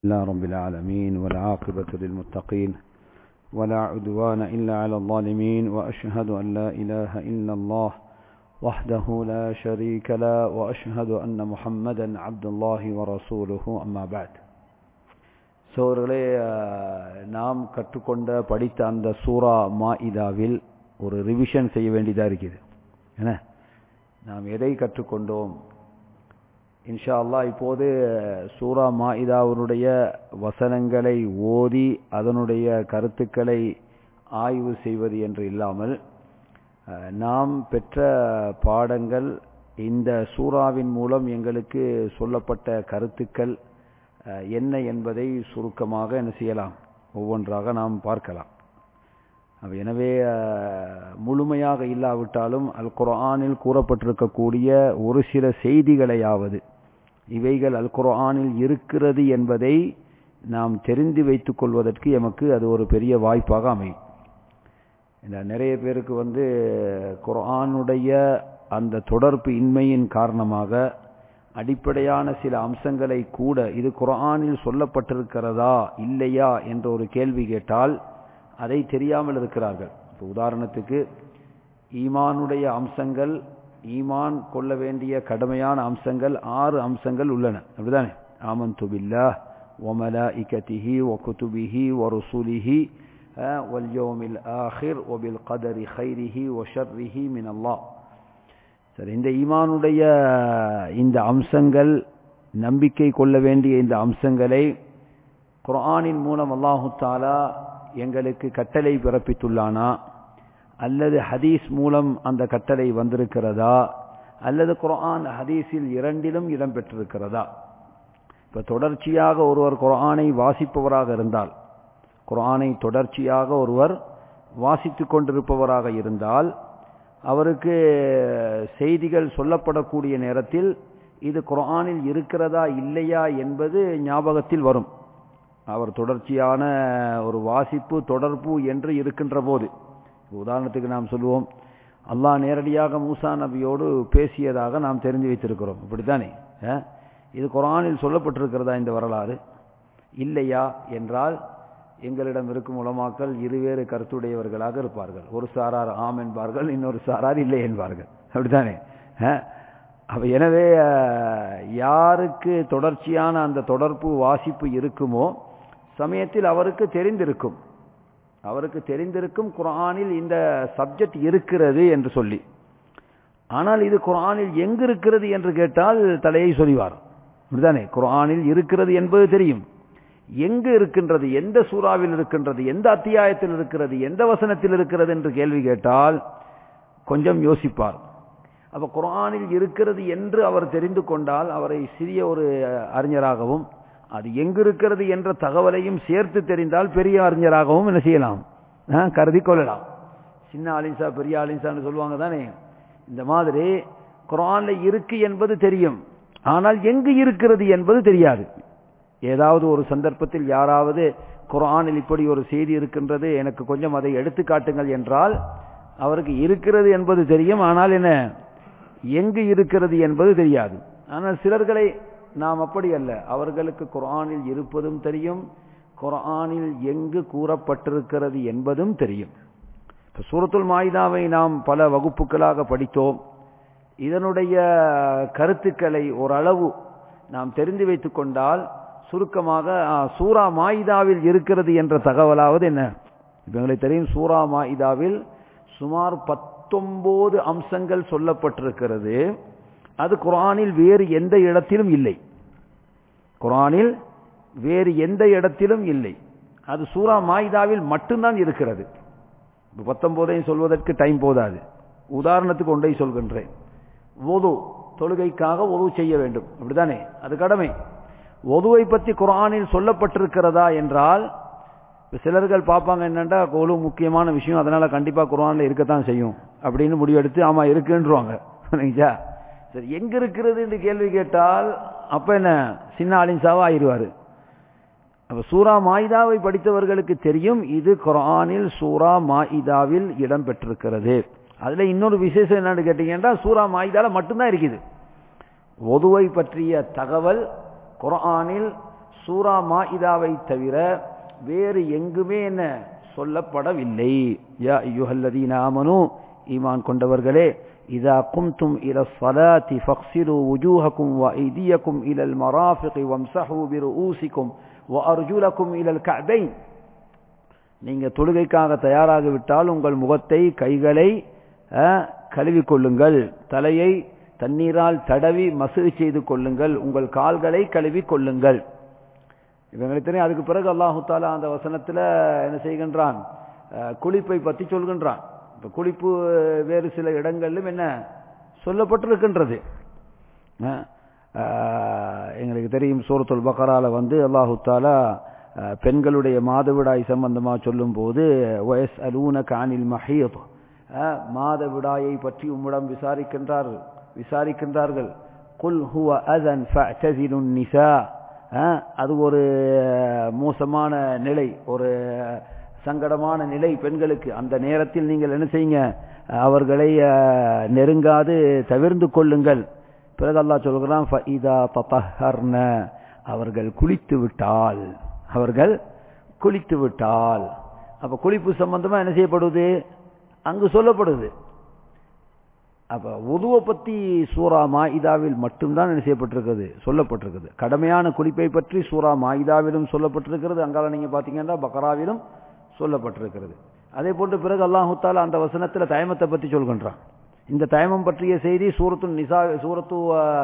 الله رب العالمين والعاقبة للمتقين ولا عدوان إلا على الظالمين وأشهد أن لا إله إلا الله وحده لا شريك له وأشهد أن محمدا عبد الله ورسوله أما بعد சோர்களே நாம் கற்றுக்கொண்ட படித்த அந்த சூரா மாஇதாவில் ஒரு ரிவிஷன் செய்ய வேண்டியதாக இருக்குது என்ன நாம் எதை கற்றுக்கொண்டோம் இன்ஷா அல்லாஹ் இப்போது சூரா மாஇதாவினுடைய வசனங்களை ஓதி அதனுடைய கருத்துக்களை ஆய்வு செய்வது என்று இல்லாமல் நாம் பெற்ற பாடங்கள் இந்த சூறாவின் மூலம் எங்களுக்கு சொல்லப்பட்ட கருத்துக்கள் என்ன என்பதை சுருக்கமாக என்ன செய்யலாம் ஒவ்வொன்றாக நாம் பார்க்கலாம் எனவே முழுமையாக இல்லாவிட்டாலும் அல் குர்ஆனில் கூறப்பட்டிருக்கக்கூடிய ஒரு சில செய்திகளையாவது இவைகள் அல் குர்ஆனில் இருக்கிறது என்பதை நாம் தெரிந்து வைத்துக் கொள்வதற்கு எமக்கு அது ஒரு பெரிய வாய்ப்பாக அமையும் இந்த நிறைய பேருக்கு வந்து குர்ஆனுடைய அந்த தொடர்பு இன்மையின் காரணமாக அடிப்படையான சில அம்சங்களை கூட இது குர்ஆனில் சொல்லப்பட்டிருக்கிறதா இல்லையா என்ற ஒரு கேள்வி கேட்டால் அதை தெரியாமல் இருக்கிறார்கள் இப்போ உதாரணத்துக்கு ஈமானுடைய அம்சங்கள் ஈமான் கொள்ள வேண்டிய கடுமையான அம்சங்கள் ஆறு அம்சங்கள் உள்ளன அப்படிதானே ஆமன் துபில்லா ஒமலா இகதிஹி ஒ குதுபிஹி ஒ ருசுலிஹி வல்யோமில் ஆஹிர் ஒபில் கதரி ஹைரிஹி ஒ ஷர்ரிஹி மின் அல்லா சரி இந்த ஈமானுடைய இந்த அம்சங்கள் நம்பிக்கை கொள்ள வேண்டிய இந்த அம்சங்களை குர்ஆனின் மூலம் அல்லாஹு தாலா எங்களுக்கு கட்டளை பிறப்பித்துள்ளானா அல்லது ஹதீஸ் மூலம் அந்த கட்டளை வந்திருக்கிறதா அல்லது குரான் ஹதீஸில் இரண்டிலும் இடம்பெற்றிருக்கிறதா இப்போ தொடர்ச்சியாக ஒருவர் குரானை வாசிப்பவராக இருந்தால் குரானை தொடர்ச்சியாக ஒருவர் வாசித்து கொண்டிருப்பவராக இருந்தால் அவருக்கு செய்திகள் சொல்லப்படக்கூடிய நேரத்தில் இது குரானில் இருக்கிறதா இல்லையா என்பது ஞாபகத்தில் வரும் அவர் தொடர்ச்சியான ஒரு வாசிப்பு தொடர்பு என்று இருக்கின்ற போது உதாரணத்துக்கு நாம் சொல்லுவோம் அல்லாஹ் நேரடியாக மூசா நபியோடு பேசியதாக நாம் தெரிஞ்சு வைத்திருக்கிறோம் இப்படித்தானே இது குரானில் சொல்லப்பட்டிருக்கிறதா இந்த வரலாறு இல்லையா என்றால் எங்களிடம் இருக்கும் உலமாக்கள் இருவேறு கருத்துடையவர்களாக இருப்பார்கள் ஒரு சாரார் ஆம் என்பார்கள் இன்னொரு சாரார் இல்லை என்பார்கள் அப்படித்தானே அப்ப எனவே யாருக்கு தொடர்ச்சியான அந்த தொடர்பு வாசிப்பு இருக்குமோ சமயத்தில் அவருக்கு தெரிந்திருக்கும் அவருக்கு தெரிந்திருக்கும் குரானில் இந்த சப்ஜெக்ட் இருக்கிறது என்று சொல்லி ஆனால் இது குரானில் எங்கு இருக்கிறது என்று கேட்டால் தலையை சொல்லிவார் அப்படிதானே குரானில் இருக்கிறது என்பது தெரியும் எங்கு இருக்கின்றது எந்த சூறாவில் இருக்கின்றது எந்த அத்தியாயத்தில் இருக்கிறது எந்த வசனத்தில் இருக்கிறது என்று கேள்வி கேட்டால் கொஞ்சம் யோசிப்பார் அப்ப குரானில் இருக்கிறது என்று அவர் தெரிந்து கொண்டால் அவரை சிறிய ஒரு அறிஞராகவும் அது எங்கு இருக்கிறது என்ற தகவலையும் சேர்த்து தெரிந்தால் பெரிய அறிஞராகவும் என்ன செய்யலாம் கருதி கொள்ளலாம் சின்ன ஆலின்சா பெரிய ஆலின்சான்னு சொல்லுவாங்க தானே இந்த மாதிரி குரான்ல இருக்கு என்பது தெரியும் ஆனால் எங்கு இருக்கிறது என்பது தெரியாது ஏதாவது ஒரு சந்தர்ப்பத்தில் யாராவது குரானில் இப்படி ஒரு செய்தி இருக்கின்றது எனக்கு கொஞ்சம் அதை எடுத்து காட்டுங்கள் என்றால் அவருக்கு இருக்கிறது என்பது தெரியும் ஆனால் என்ன எங்கு இருக்கிறது என்பது தெரியாது ஆனால் சிலர்களை நாம் அப்படி அல்ல அவர்களுக்கு குரானில் இருப்பதும் தெரியும் குரானில் எங்கு கூறப்பட்டிருக்கிறது என்பதும் தெரியும் சூரத்துல் மாயுதாவை நாம் பல வகுப்புகளாக படித்தோம் இதனுடைய கருத்துக்களை ஓரளவு நாம் தெரிந்து வைத்துக் கொண்டால் சுருக்கமாக சூரா மாயிதாவில் இருக்கிறது என்ற தகவலாவது என்ன இப்ப எங்களுக்கு தெரியும் சூரா மாயிதாவில் சுமார் பத்தொன்பது அம்சங்கள் சொல்லப்பட்டிருக்கிறது அது குரானில் வேறு எந்த இடத்திலும் இல்லை குரானில் வேறு எந்த இடத்திலும் இல்லை அது சூரா மாயிதாவில் மட்டும்தான் இருக்கிறது பத்தொன்பதையும் சொல்வதற்கு டைம் போதாது உதாரணத்துக்கு ஒன்றை சொல்கின்றேன் ஒது தொழுகைக்காக ஒது செய்ய வேண்டும் அப்படித்தானே அது கடமை ஒதுவை பற்றி குரானில் சொல்லப்பட்டிருக்கிறதா என்றால் சிலர்கள் பார்ப்பாங்க என்னண்டா ஒழு முக்கியமான விஷயம் அதனால கண்டிப்பா குரான்ல இருக்கத்தான் செய்யும் அப்படின்னு முடிவெடுத்து ஆமா இருக்குன்றுவாங்க சரி எங்க இருக்கிறது என்று கேள்வி கேட்டால் அப்ப என்ன சின்ன ஆலின்சாவா ஆயிடுவாரு அப்ப சூரா மாயிதாவை படித்தவர்களுக்கு தெரியும் இது குரானில் சூரா மாயிதாவில் இடம் பெற்றிருக்கிறது அதுல இன்னொரு விசேஷம் என்னன்னு கேட்டீங்கன்னா சூரா மாயிதால மட்டும்தான் இருக்குது ஒதுவை பற்றிய தகவல் குரானில் சூரா மாஇதாவை தவிர வேறு எங்குமே என்ன சொல்லப்படவில்லை யா ஐயுஹல்லதீன ஆமனு ஈமான் கொண்டவர்களே இதா கும்தும் இல ஸலாத்தி ஃபக்ஸிலு வுஜூஹக்கும் வ ஐதியக்கும் இலல் மராஃபிகி வம்ஸஹு பிருஊசிக்கும் வ அர்ஜுலக்கும் இலல் கஅபைன் நீங்க தொழுகைக்காக தயாராகிவிட்டால் உங்கள் முகத்தை கைகளை கழுவி கொள்ளுங்கள் தலையை தண்ணீரால் தடவி மசூதி செய்து கொள்ளுங்கள் உங்கள் கால்களை கழுவி கொள்ளுங்கள் இவங்களுக்கு தெரியும் அதுக்கு பிறகு அல்லாஹு தாலா அந்த வசனத்துல என்ன செய்கின்றான் குளிப்பை பத்தி சொல்கின்றான் இப்ப குளிப்பு வேறு சில இடங்களிலும் என்ன சொல்லப்பட்டிருக்கின்றது எங்களுக்கு தெரியும் சூரத்துல் பக்கரால வந்து அல்லாஹு தாலா பெண்களுடைய மாதவிடாய் சம்பந்தமா சொல்லும் போது வயஸ் அலூன கானில் மஹீத் மாதவிடாயை பற்றி உம்மிடம் விசாரிக்கின்றார் விசாரிக்கின்றார்கள் குல் ஹுவ அதன் ஃபஅ்தஸிலுன் நிசா அது ஒரு மோசமான நிலை ஒரு சங்கடமான நிலை பெண்களுக்கு அந்த நேரத்தில் நீங்கள் என்ன செய்யுங்க அவர்களை நெருங்காது தவிர்ந்து கொள்ளுங்கள் பிறகு அல்லாஹ் சொல்கிறான் ஃபஇதா தطهرن அவர்கள் குளித்து விட்டால் அவர்கள் குளித்து விட்டால் அப்ப குளிப்பு சம்பந்தமா என்ன செய்யப்படுது அங்கு சொல்லப்படுது அப்ப உதுவை பத்தி சூரா மாயிதாவில் மட்டும்தான் என்ன செய்யப்பட்டிருக்கிறது சொல்லப்பட்டிருக்குது கடமையான குளிப்பை பற்றி சூரா மாயிதாவிலும் சொல்லப்பட்டிருக்கிறது அங்கால நீங்க பாத்தீங்கன்னா பக்ராவிலும் சொல்லப்பட்டிருக்கிறது அதே போன்று பிறகு அல்லாஹு தாலா அந்த வசனத்துல தயமத்தை பத்தி சொல்கின்றான் இந்த தயமம் பற்றிய செய்தி சூரத்து நிசா சூரத்து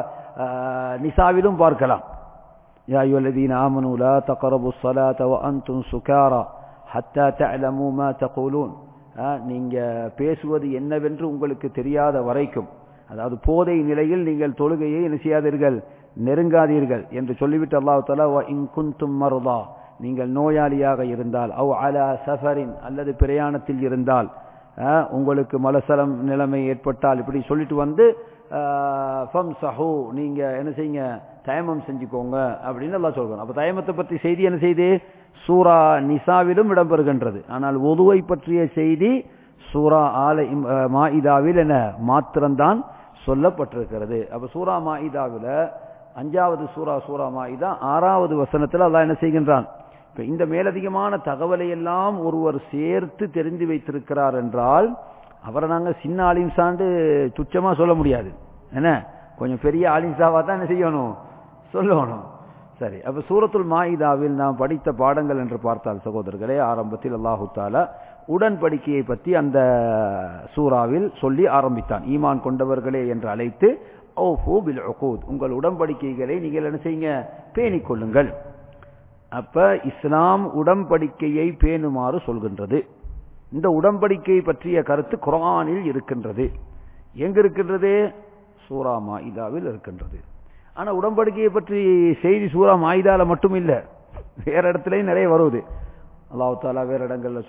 நிசாவிலும் பார்க்கலாம் يا أيها الذين آمنوا لا تقربوا الصلاة وأنتم سكارى حتى تعلموا ما تقولون நீங்க பேசுவது என்னவென்று உங்களுக்கு தெரியாத வரைக்கும் அதாவது போதை நிலையில் நீங்கள் தொழுகையை என்ன செய்யாதீர்கள் நெருங்காதீர்கள் என்று சொல்லிவிட்டு அல்லாஹ் தலா இன்குந்தும் மருதா நீங்கள் நோயாளியாக இருந்தால் அவ் அலா சஃபரின் அல்லது பிரயாணத்தில் இருந்தால் உங்களுக்கு மலசலம் நிலைமை ஏற்பட்டால் இப்படி சொல்லிட்டு வந்து ஃபம் சஹூ நீங்க என்ன செய்யுங்க தயமம் செஞ்சுக்கோங்க அப்படின்னு எல்லாம் சொல்றோம் அப்ப தயமத்தை பற்றி செய்தி என்ன செய்து சூரா நிசாவிலும் இடம்பெறுகின்றது ஆனால் ஒதுவை பற்றிய செய்தி சூரா ஆலை மாயிதாவில் என்ன மாத்திரம்தான் சொல்லப்பட்டிருக்கிறது அப்ப சூரா மாயிதாவில் அஞ்சாவது சூரா சூரா மாயிதா ஆறாவது வசனத்தில் அல்லாஹ் என்ன செய்கின்றான் இப்ப இந்த மேலதிகமான தகவலை எல்லாம் ஒருவர் சேர்த்து தெரிந்து வைத்திருக்கிறார் என்றால் அவரை நாங்க சின்ன ஆலிம் சாண்டு துச்சமா சொல்ல முடியாது என்ன கொஞ்சம் பெரிய ஆலிம்சாவா தான் என்ன செய்யணும் சொல்லணும் சரி அப்ப சூரத்துல் மாயிதாவில் நாம் படித்த பாடங்கள் என்று பார்த்தால் சகோதரர்களே ஆரம்பத்தில் அல்லாஹு தாலா உடன்படிக்கையை பற்றி அந்த சூறாவில் சொல்லி ஆரம்பித்தான் ஈமான் கொண்டவர்களே என்று அழைத்து உங்கள் உடன்படிக்கைகளை நீங்கள் என்ன செய்யுங்க பேணிக் கொள்ளுங்கள் அப்ப இஸ்லாம் உடன்படிக்கையை பேணுமாறு சொல்கின்றது இந்த உடன்படிக்கை பற்றிய கருத்து குரானில் இருக்கின்றது எங்க இருக்கின்றது சூரா மாயிதாவில் இருக்கின்றது ஆனா உடன்படிக்கையை பற்றி செய்தி சூரா மாயிதால மட்டும் இல்ல வேற இடத்துலயும் நிறைய வருது அல்லாஹ் தாலா வேற இடங்கள்ல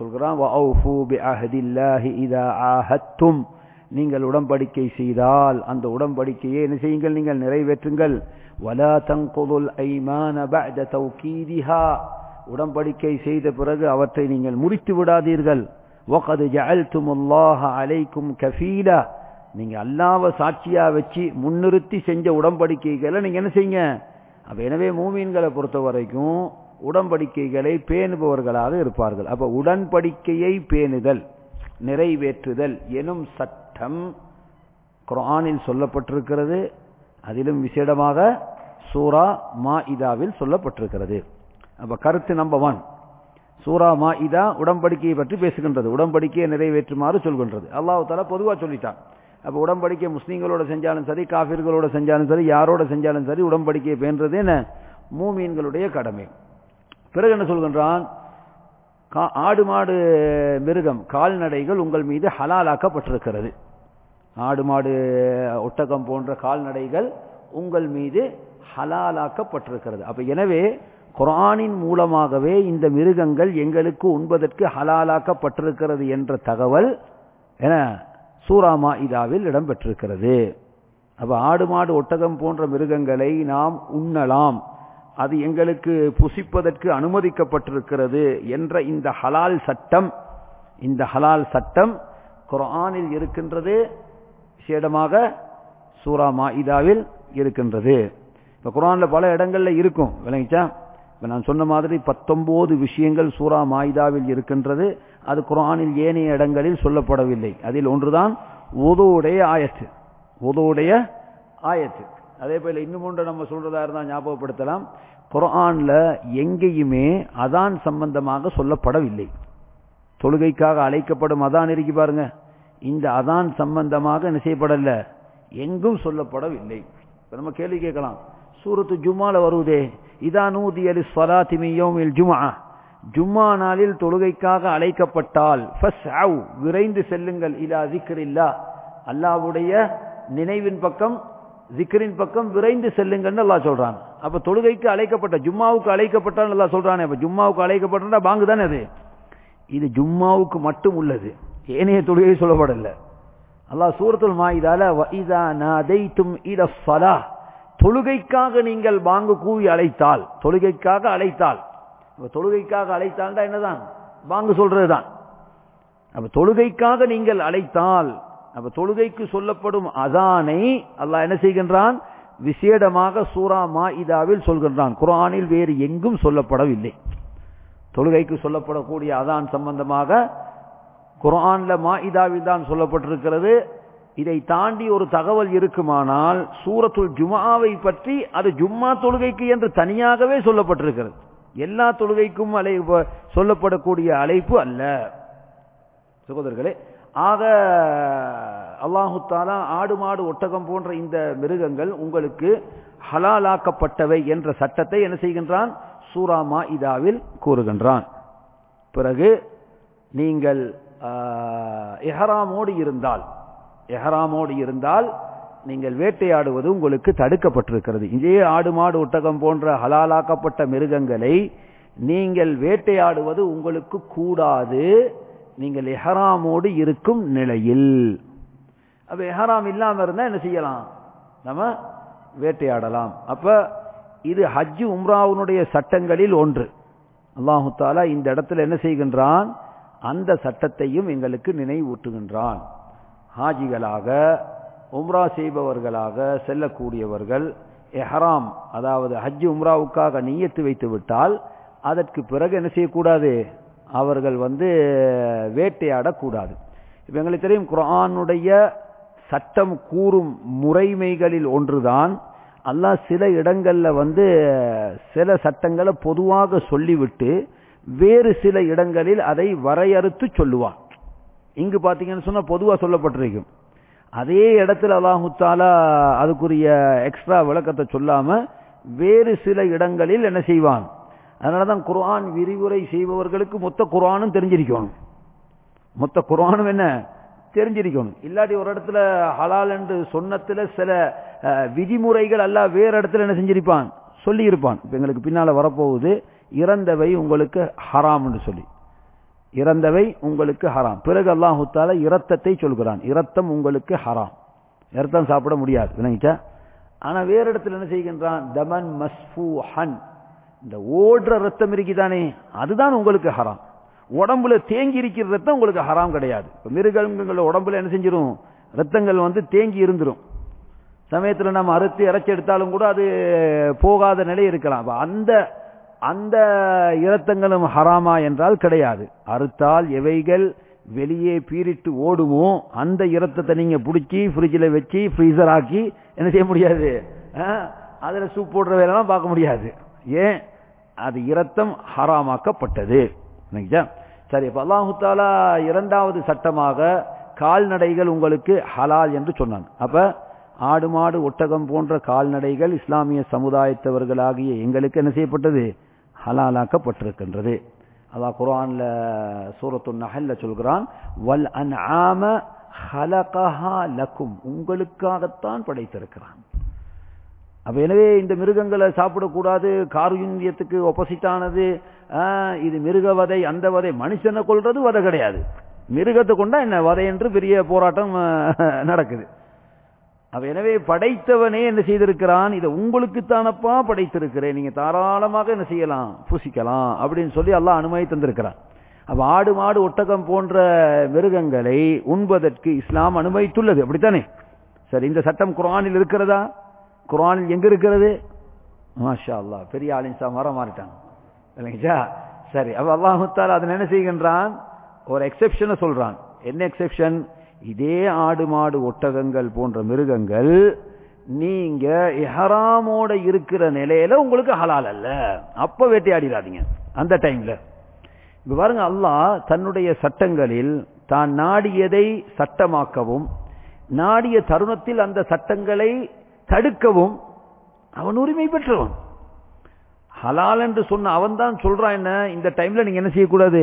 சொல்கிறான் நீங்கள் உடன்படிக்கை செய்தால் அந்த உடன்படிக்கையை என்ன செய்யுங்கள் நீங்கள் நிறைவேற்றுங்கள் வலா தங்குதுல் ஐமான பஅத தௌகீதிஹா உடன்படிக்கை செய்த பிறகு அவற்றை நீங்கள் முறித்து விடாதீர்கள் وقد جعلتم الله عليكم كفيلا நீங்க அல்லாஹ்வை சாட்சியா வச்சு முன்னிறுத்தி செஞ்ச உடன்படிக்கைகளை நீங்க என்ன செய்யுங்க அப்ப எனவே மூமீன்களை பொறுத்த வரைக்கும் உடன்படிக்கைகளை பேணுபவர்களாக இருப்பார்கள் அப்ப உடன்படிக்கையை பேணுதல் நிறைவேற்றுதல் எனும் சட்டம் குரானில் சொல்லப்பட்டிருக்கிறது அதிலும் விசேடமாக சூரா மா இதாவில் சொல்லப்பட்டிருக்கிறது அப்ப கருத்து நம்பர் ஒன் சூரா மா இதா உடன்படிக்கையை பற்றி பேசுகின்றது உடன்படிக்கையை நிறைவேற்றுமாறு சொல்கின்றது அல்லாஹு தாலா பொதுவா சொல்லிட்டான் அப்ப உடன்படிக்கை முஸ்லீம்களோட செஞ்சாலும் சரி காபிர்களோட செஞ்சாலும் சரி யாரோட செஞ்சாலும் சரி உடன்படிக்கையை பேன்றது என்ன மூமீன்களுடைய கடமை பிறகு என்ன சொல்கின்றான் ஆடு மாடு மிருகம் கால்நடைகள் உங்கள் மீது ஹலாலாக்கப்பட்டிருக்கிறது ஆடு மாடு ஒட்டகம் போன்ற கால்நடைகள் உங்கள் மீது ஹலாலாக்கப்பட்டிருக்கிறது அப்ப எனவே குரானின் மூலமாகவே இந்த மிருகங்கள் எங்களுக்கு உண்பதற்கு ஹலாலாக்கப்பட்டிருக்கிறது என்ற தகவல் என சூராமா இதாவில் இடம்பெற்றிருக்கிறது அப்ப ஆடு மாடு ஒட்டகம் போன்ற மிருகங்களை நாம் உண்ணலாம் அது எங்களுக்கு புசிப்பதற்கு அனுமதிக்கப்பட்டிருக்கிறது என்ற இந்த ஹலால் சட்டம் இந்த ஹலால் சட்டம் குரானில் இருக்கின்றது விசேடமாக சூரா மாயிதாவில் இருக்கின்றது இப்ப குரான்ல பல இடங்கள்ல இருக்கும் விளங்கிச்சா இப்ப நான் சொன்ன மாதிரி பத்தொன்பது விஷயங்கள் சூரா மாயிதாவில் இருக்கின்றது அது குரானில் ஏனைய இடங்களில் சொல்லப்படவில்லை அதில் ஒன்றுதான் உதவுடைய ஆயத்து உதவுடைய ஆயத்து அதே போல இன்னும் ஒன்று நம்ம சொல்றதா இருந்தா ஞாபகப்படுத்தலாம் குரான்ல எங்கேயுமே அதான் சம்பந்தமாக சொல்லப்படவில்லை தொழுகைக்காக அழைக்கப்படும் அதான் இருக்கு பாருங்க இந்த அதான் சம்பந்தமாக என்ன செய்யப்படல எங்கும் சொல்லப்படவில்லை இப்ப நம்ம கேள்வி கேட்கலாம் சூரத்து ஜும்மால வருவதே இதா நூதி அலி சலாத்திமியோமில் ஜுமா ஜும்மா நாளில் தொழுகைக்காக அழைக்கப்பட்டால் விரைந்து செல்லுங்கள் இலா திக்ரில்லா அல்லாவுடைய நினைவின் பக்கம் ஜிக்கரின் பக்கம் விரைந்து செல்லுங்கன்னு அல்லா சொல்றான் அப்ப தொழுகைக்கு அழைக்கப்பட்ட ஜும்மாவுக்கு அழைக்கப்பட்டால் நல்லா சொல்றானே அப்ப ஜும்மாவுக்கு அழைக்கப்பட்டா பாங்கு தானே அது இது ஜும்மாவுக்கு மட்டும் உள்ளது ஏனைய தொழுகை சொல்லப்படல அல்லாஹ் சூரத்துல் மாயிதால வைதா நாதைத்தும் இட ஃபலா தொழுகைக்காக நீங்கள் பாங்கு கூவி அழைத்தால் தொழுகைக்காக அழைத்தால் அப்ப தொழுகைக்காக அழைத்தால்டா என்னதான் பாங்கு சொல்றதுதான் அப்ப தொழுகைக்காக நீங்கள் அழைத்தால் அப்ப தொழுகைக்கு சொல்லப்படும் அதானை அல்லாஹ் என்ன செய்கின்றான் விசேடமாக சூரா மாயிதாவில் சொல்கின்றான் குரானில் வேறு எங்கும் சொல்லப்படவில்லை தொழுகைக்கு சொல்லப்படக்கூடிய அதான் சம்பந்தமாக குரான்ல மாயிதாவில் தான் சொல்லப்பட்டிருக்கிறது இதை தாண்டி ஒரு தகவல் இருக்குமானால் சூரத்துல் ஜுமாவை பற்றி அது ஜும்மா தொழுகைக்கு என்று தனியாகவே சொல்லப்பட்டிருக்கிறது எல்லா தொழுகைக்கும் அலை சொல்லப்படக்கூடிய அழைப்பு அல்ல சகோதரர்களே ஆக அல்லாஹு தாலா ஆடு மாடு ஒட்டகம் போன்ற இந்த மிருகங்கள் உங்களுக்கு ஹலாலாக்கப்பட்டவை என்ற சட்டத்தை என்ன செய்கின்றான் சூராமா இதாவில் கூறுகின்றான் பிறகு நீங்கள் எஹராமோடு இருந்தால் எஹராமோடு இருந்தால் நீங்கள் வேட்டையாடுவது உங்களுக்கு தடுக்கப்பட்டிருக்கிறது இதே ஆடு மாடு ஒட்டகம் போன்ற ஹலாலாக்கப்பட்ட மிருகங்களை நீங்கள் வேட்டையாடுவது உங்களுக்கு கூடாது நீங்கள் எஹராமோடு இருக்கும் நிலையில் அப்ப எஹராம் இல்லாம இருந்தா என்ன செய்யலாம் நம்ம வேட்டையாடலாம் அப்ப இது ஹஜ்ஜு உம்ராவுனுடைய சட்டங்களில் ஒன்று அல்லாஹு தாலா இந்த இடத்துல என்ன செய்கின்றான் அந்த சட்டத்தையும் எங்களுக்கு நினைவூட்டுகின்றான் ஹாஜிகளாக உம்ரா செய்பவர்களாக செல்லக்கூடியவர்கள் எஹராம் அதாவது ஹஜ்ஜு உம்ராவுக்காக நீயத்து வைத்து விட்டால் அதற்கு பிறகு என்ன செய்யக்கூடாது அவர்கள் வந்து வேட்டையாடக்கூடாது இப்ப எங்களுக்கு தெரியும் குரானுடைய சட்டம் கூறும் முறைமைகளில் ஒன்றுதான் அல்லாஹ் சில இடங்கள்ல வந்து சில சட்டங்களை பொதுவாக சொல்லிவிட்டு வேறு சில இடங்களில் அதை வரையறுத்து சொல்லுவான் இங்கு பாத்தீங்கன்னு சொன்னா பொதுவா சொல்லப்பட்டிருக்கும் அதே இடத்துல அல்லாஹு தாலா அதுக்குரிய எக்ஸ்ட்ரா விளக்கத்தை சொல்லாம வேறு சில இடங்களில் என்ன செய்வான் அதனாலதான் குர்ஆன் விரிவுரை செய்பவர்களுக்கு மொத்த குர்ஆனும் தெரிஞ்சிருக்கணும் மொத்த குர்ஆனும் என்ன தெரிஞ்சிருக்கணும் இல்லாட்டி ஒரு இடத்துல ஹலால் என்று சொன்னத்துல சில விதிமுறைகள் அல்ல வேற இடத்துல என்ன செஞ்சிருப்பான் சொல்லி இருப்பான் இப்ப எங்களுக்கு பின்னால வரப்போகுது இறந்தவை உங்களுக்கு ஹராம் என்று சொல்லி இறந்தவை உங்களுக்கு ஹராம் பிறகு அல்லாஹு தால இரத்தத்தை சொல்கிறான் இரத்தம் உங்களுக்கு ஹராம் இரத்தம் சாப்பிட முடியாது விளங்கிச்சா ஆனா வேற இடத்துல என்ன செய்கின்றான் தமன் மஸ்ஃபூஹன் இந்த ஓடுற ரத்தம் இருக்குதானே அதுதான் உங்களுக்கு ஹராம் உடம்புல தேங்கி இருக்கிற ரத்தம் உங்களுக்கு ஹராம் கிடையாது மிருகங்கள் உடம்புல என்ன செஞ்சிடும் ரத்தங்கள் வந்து தேங்கி இருந்துரும் சமயத்தில் நம்ம அறுத்து இறைச்சி எடுத்தாலும் கூட அது போகாத நிலை இருக்கலாம் அந்த அந்த இரத்தங்களும் ஹராமா என்றால் கிடையாது அறுத்தால் எவைகள் வெளியே பீரிட்டு ஓடுமோ அந்த இரத்தத்தை நீங்க பிடிச்சி ஃப்ரிட்ஜில் வச்சு ஃப்ரீசர் ஆக்கி என்ன செய்ய முடியாது அதில் சூப் போடுற வேலைலாம் பார்க்க முடியாது ஏன் அது இரத்தம் ஹராமாக்கப்பட்டது சரி இப்ப அல்லாஹு தாலா இரண்டாவது சட்டமாக கால்நடைகள் உங்களுக்கு ஹலால் என்று சொன்னாங்க அப்ப ஆடு மாடு ஒட்டகம் போன்ற கால்நடைகள் இஸ்லாமிய சமுதாயத்தவர்களாகிய எங்களுக்கு என்ன செய்யப்பட்டது ஹலாலாக்கப்பட்டிருக்கின்றது அல்லாஹ் குரான்ல சூரத்து நஹல்ல சொல்கிறான் வல் அன் ஆம ஹலகஹா லக்கும் உங்களுக்காகத்தான் படைத்திருக்கிறான் அப்ப எனவே இந்த மிருகங்களை சாப்பிடக்கூடாது காருண்யத்துக்கு ஒப்போசிட்டானது இது மிருக வதை அந்த வதை மனுஷனை கொள்றது வதை கிடையாது மிருகத்தை கொண்டா என்ன வதை என்று பெரிய போராட்டம் நடக்குது அப்ப எனவே படைத்தவனே என்ன செய்திருக்கிறான் இதை உங்களுக்குத்தானப்பா படைத்திருக்கிறேன் நீங்க தாராளமாக என்ன செய்யலாம் புசிக்கலாம் அப்படின்னு சொல்லி எல்லாம் அனுமதி தந்திருக்கிறான் அப்ப ஆடு மாடு ஒட்டகம் போன்ற மிருகங்களை உண்பதற்கு இஸ்லாம் அனுமதித்துள்ளது அப்படித்தானே சரி இந்த சட்டம் குரானில் இருக்கிறதா குரானில் எங்க இருக்கிறது மாஷா அல்லா பெரிய ஆலின்சா மரம் மாறிட்டாங்க இல்லைங்களா சரி அப்ப அல்லாஹுத்தால் அதன் என்ன செய்கின்றான் ஒரு எக்ஸெப்ஷனை சொல்றான் என்ன எக்ஸெப்ஷன் இதே ஆடு மாடு ஒட்டகங்கள் போன்ற மிருகங்கள் நீங்க இஹராமோட இருக்கிற நிலையில உங்களுக்கு ஹலால் அல்ல அப்ப வேட்டையாடிடாதீங்க அந்த டைம்ல இப்ப பாருங்க அல்லாஹ் தன்னுடைய சட்டங்களில் தான் நாடியதை சட்டமாக்கவும் நாடிய தருணத்தில் அந்த சட்டங்களை தடுக்கவும் அவன் உரிமை பெற்றவன் ஹலால் என்று சொன்ன அவன் தான் சொல்றான் என்ன இந்த டைம்ல நீங்க என்ன செய்யக்கூடாது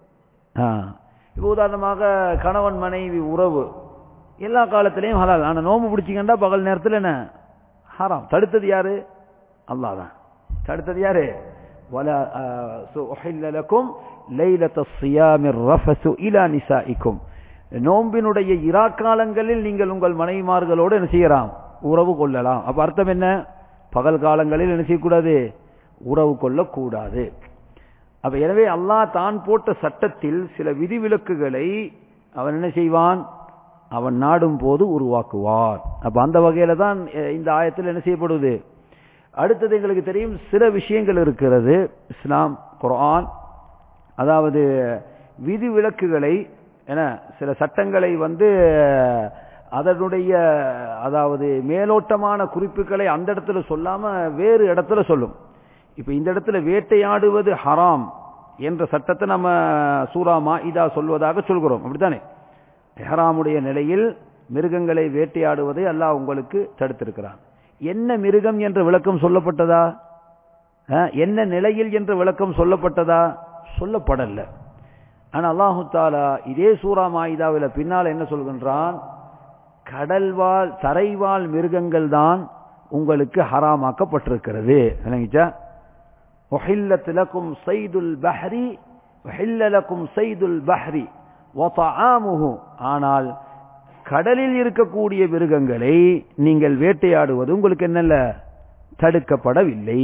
இப்போ உதாரணமாக கணவன் மனைவி உறவு எல்லா காலத்திலையும் ஹலால் ஆனா நோம்பு பிடிச்சிங்கண்டா பகல் நேரத்தில் என்ன ஹராம் தடுத்தது யாரு அல்லாஹ் தான் தடுத்தது யாரு ولا أحل لكم ليلة الصيام الرفث إلى نسائكم நோம்பினுடைய இராக்காலங்களில் நீங்கள் உங்கள் மனைவிமார்களோடு என்ன செய்யலாம் உறவு கொள்ளலாம் அப்ப அர்த்தம் என்ன பகல் காலங்களில் என்ன செய்யக்கூடாது உறவு கொள்ளக்கூடாது அப்ப எனவே அல்லாஹ் தான் போட்ட சட்டத்தில் சில விதிவிலக்குகளை அவன் என்ன செய்வான் அவன் நாடும் போது உருவாக்குவார் அப்ப அந்த வகையில தான் இந்த ஆயத்தில் என்ன செய்யப்படுவது அடுத்தது எங்களுக்கு தெரியும் சில விஷயங்கள் இருக்கிறது இஸ்லாம் குரான் அதாவது விதி விலக்குகளை என சில சட்டங்களை வந்து அதனுடைய அதாவது மேலோட்டமான குறிப்புகளை அந்த இடத்துல சொல்லாம வேறு இடத்துல சொல்லும் இப்ப இந்த இடத்துல வேட்டையாடுவது ஹராம் என்ற சட்டத்தை நம்ம சூராமா இதா சொல்வதாக சொல்கிறோம் அப்படித்தானே ஹராமுடைய நிலையில் மிருகங்களை வேட்டையாடுவதை அல்லாஹ் உங்களுக்கு தடுத்திருக்கிறான் என்ன மிருகம் என்ற விளக்கம் சொல்லப்பட்டதா என்ன நிலையில் என்ற விளக்கம் சொல்லப்பட்டதா சொல்லப்படல ஆனா அல்லாஹு தாலா இதே சூரா மாயிதாவில் பின்னால் என்ன சொல்கின்றான் கடல்வாழ் தரைவாழ் மிருகங்கள் தான் உங்களுக்கு ஹராமாக்கப்பட்டிருக்கிறது என்னங்கச்சா وحلت لكم صيد البحر وحل لكم صيد البحر وطعامه ஆனால் கடலில் இருக்கக்கூடிய மிருகங்களை நீங்கள் வேட்டையாடுவது உங்களுக்கு என்னல்ல தடுக்கப்படவில்லை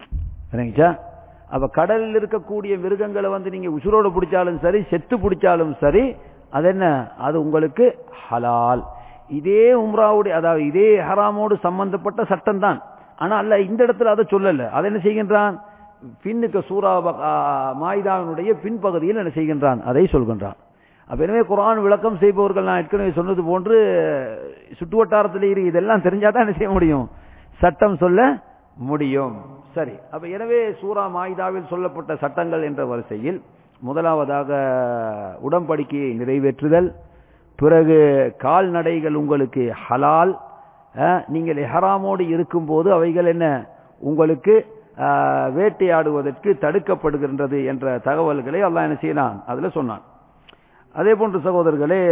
அப்ப கடலில் இருக்கக்கூடிய மிருகங்களை வந்து நீங்க உசுரோடு பிடிச்சாலும் சரி செத்து பிடிச்சாலும் சரி அது என்ன அது உங்களுக்கு ஹலால் இதே உம்ராவுடைய அதாவது இதே ஹராமோடு சம்பந்தப்பட்ட சட்டம் தான் ஆனா அல்ல இந்த இடத்துல அதை சொல்லல அதை என்ன செய்கின்றான் பின்னுக்கு சூரா மாயுதாவினுடைய பின்பகுதியில் என்ன செய்கின்றான் அதை சொல்கின்றான் அப்ப எனவே குரான் விளக்கம் செய்பவர்கள் நான் ஏற்கனவே சொன்னது போன்று சுற்று வட்டாரத்தில் இரு இதெல்லாம் தெரிஞ்சாதான் என்ன செய்ய முடியும் சட்டம் சொல்ல முடியும் சரி அப்ப எனவே சூரா மாயுதாவில் சொல்லப்பட்ட சட்டங்கள் என்ற வரிசையில் முதலாவதாக உடன்படிக்கையை நிறைவேற்றுதல் பிறகு கால்நடைகள் உங்களுக்கு ஹலால் நீங்கள் எஹராமோடு இருக்கும்போது அவைகள் என்ன உங்களுக்கு வேட்டையாடுவதற்கு தடுக்கப்படுகின்றது என்ற தகவல்களை அல்லாஹ் என்ன செய்யலாம் அதுல சொன்னான் அதே போன்று சகோதரர்களே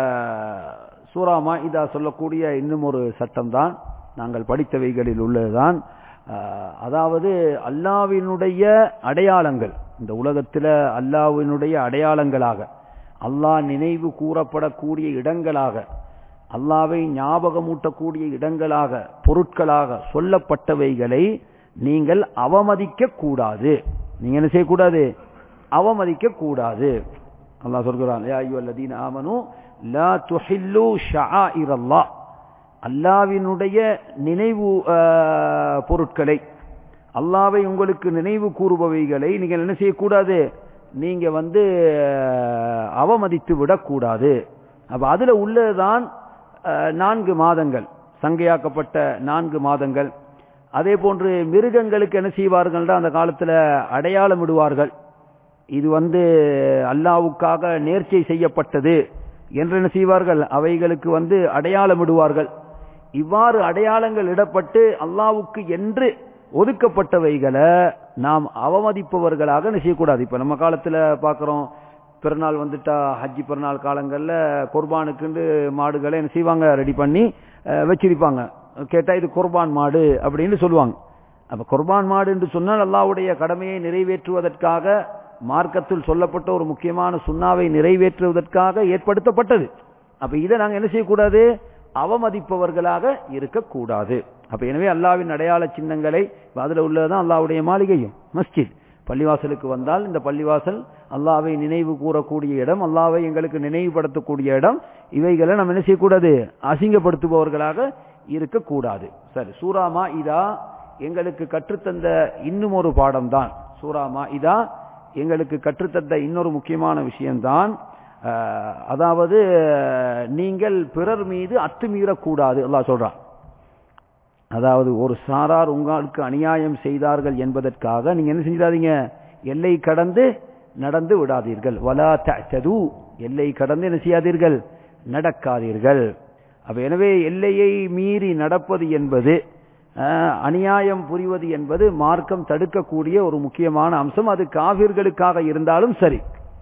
சூராமா இதா சொல்லக்கூடிய இன்னும் ஒரு சட்டம் தான் நாங்கள் படித்தவைகளில் உள்ளதுதான் அதாவது அல்லாவினுடைய அடையாளங்கள் இந்த உலகத்தில் அல்லாவினுடைய அடையாளங்களாக அல்லாஹ் நினைவு கூறப்படக்கூடிய இடங்களாக அல்லாவை ஞாபகமூட்டக்கூடிய இடங்களாக பொருட்களாக சொல்லப்பட்டவைகளை நீங்கள் அவமதிக்க கூடாது நீங்க என்ன செய்யக்கூடாது அவமதிக்க கூடாது அல்லாஹ் சொல்கிறான் யா அய்யுஹல்லதீன ஆமனு லா துஹில்லு ஷஆயிரல்லாஹ் அல்லாவினுடைய நினைவு பொருட்களை அல்லாவை உங்களுக்கு நினைவு கூறுபவைகளை நீங்கள் என்ன செய்யக்கூடாது நீங்க வந்து அவமதித்து விடக்கூடாது அப்ப அதுல உள்ளதுதான் நான்கு மாதங்கள் சங்கையாக்கப்பட்ட நான்கு மாதங்கள் அதே போன்று மிருகங்களுக்கு என்ன செய்வார்கள் அந்த காலத்துல அடையாளம் விடுவார்கள் இது வந்து அல்லாவுக்காக நேர்ச்சை செய்யப்பட்டது என்று என்ன செய்வார்கள் அவைகளுக்கு வந்து அடையாளம் விடுவார்கள் இவ்வாறு அடையாளங்கள் இடப்பட்டு அல்லாவுக்கு என்று ஒதுக்கப்பட்டவைகளை நாம் அவமதிப்பவர்களாக செய்யக்கூடாது இப்ப நம்ம காலத்துல பாக்குறோம் பிறநாள் வந்துட்டா ஹஜ்ஜி பிறநாள் காலங்கள்ல குர்பானுக்குண்டு மாடுகளை என்ன செய்வாங்க ரெடி பண்ணி வச்சிருப்பாங்க கேட்டா இது குர்பான் மாடு அப்படின்னு சொல்லுவாங்க அப்ப குர்பான் மாடு என்று சொன்னால் அல்லாவுடைய கடமையை நிறைவேற்றுவதற்காக மார்க்கத்தில் சொல்லப்பட்ட ஒரு முக்கியமான சுண்ணாவை நிறைவேற்றுவதற்காக ஏற்படுத்தப்பட்டது அப்ப இதை நாங்க என்ன செய்யக்கூடாது அவமதிப்பவர்களாக இருக்கக்கூடாது அப்ப எனவே அல்லாவின் அடையாள சின்னங்களை அதுல உள்ளதுதான் அல்லாவுடைய மாளிகையும் மஸ்ஜித் பள்ளிவாசலுக்கு வந்தால் இந்த பள்ளிவாசல் அல்லாவை நினைவு கூறக்கூடிய இடம் அல்லாவை எங்களுக்கு நினைவுபடுத்தக்கூடிய இடம் இவைகளை நம்ம என்ன செய்யக்கூடாது அசிங்கப்படுத்துபவர்களாக இருக்கக்கூடாது சரி சூராமா இதா எங்களுக்கு கற்றுத்தந்த இன்னும் ஒரு பாடம் தான் சூரா மாஇதா எங்களுக்கு கற்றுத்தந்த இன்னொரு முக்கியமான விஷயம்தான் அஹ், அதாவது நீங்கள் பிறர் மீது அத்துமீறக்கூடாது அல்லாஹ் சொல்றான் அதாவது ஒரு சாரார் உங்களுக்கு அநியாயம் செய்தார்கள் என்பதற்காக நீங்க என்ன செஞ்சிடாதீங்க எல்லை கடந்து நடந்து விடாதீர்கள் வலா தஅதது எல்லை கடந்து என்ன செய்யாதீர்கள் நடக்காதீர்கள் அப்ப எனவே எல்லையை மீறி நடப்பது என்பது அஹ், அநியாயம் புரிவது என்பது மார்க்கம் தடுக்கக்கூடிய ஒரு முக்கியமான அம்சம் அது காவிர்களுக்காக இருந்தாலும் சரி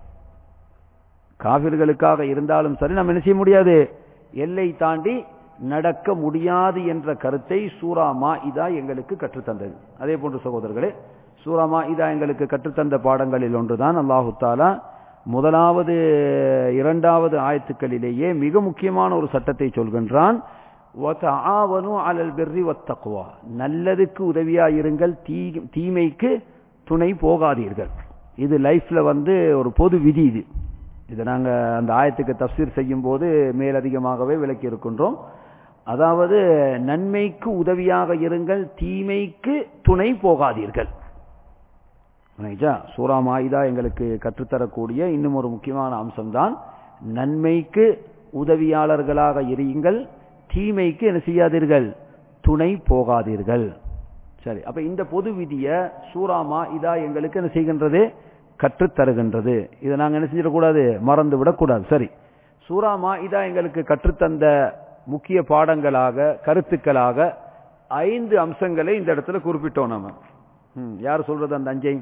காவிர்களுக்காக இருந்தாலும் சரி நம்ம என்ன செய்ய முடியாது எல்லை தாண்டி நடக்க முடியாது என்ற கருத்தை சூரா மாஇதா எங்களுக்கு கற்றுத்தந்தது அதே போன்று சகோதரர்களே சூரா மாஇதா எங்களுக்கு கற்றுத்தந்த பாடங்களில் ஒன்றுதான் அல்லாஹு தாலா முதலாவது இரண்டாவது ஆயத்துக்களிலேயே மிக முக்கியமான ஒரு சட்டத்தை சொல்கின்றான் وَتَعَاوَنُوا عَلَى الْبِرِّ وَالتَّقْوَى நல்லதுக்கு உதவியாயிருங்கள் தீ தீமைக்கு துணை போகாதீர்கள் இது லைஃப்ல வந்து ஒரு பொது விதி இது இதை நாங்க அந்த ஆயத்துக்கு தப்சீர் செய்யும் போது மேலதிகமாகவே விளக்கி இருக்கின்றோம் அதாவது நன்மைக்கு உதவியாக இருங்கள் தீமைக்கு துணை போகாதீர்கள் புரியுதா? சூரா மாயிதா எங்களுக்கு கற்றுத்தரக்கூடிய இன்னும் ஒரு முக்கியமான அம்சம்தான் நன்மைக்கு உதவியாளர்களாக இருங்கள் தீமைக்கு என்ன செய்யாதீர்கள் துணை போகாதீர்கள் சரி அப்ப இந்த பொது விதிய சூரா மாயிதா எங்களுக்கு என்ன செய்கின்றது கற்றுத் தருகின்றது இதை நாங்க என்ன செஞ்சிடக்கூடாது மறந்து விடக்கூடாது சரி சூரா மாயிதா எங்களுக்கு கற்றுத்தந்த முக்கிய பாடங்களாக கருத்துக்களாக ஐந்து அம்சங்களை இந்த இடத்துல குறிப்பிட்டோம் நம்ம ம், யார் சொல்றது அந்த அஞ்சை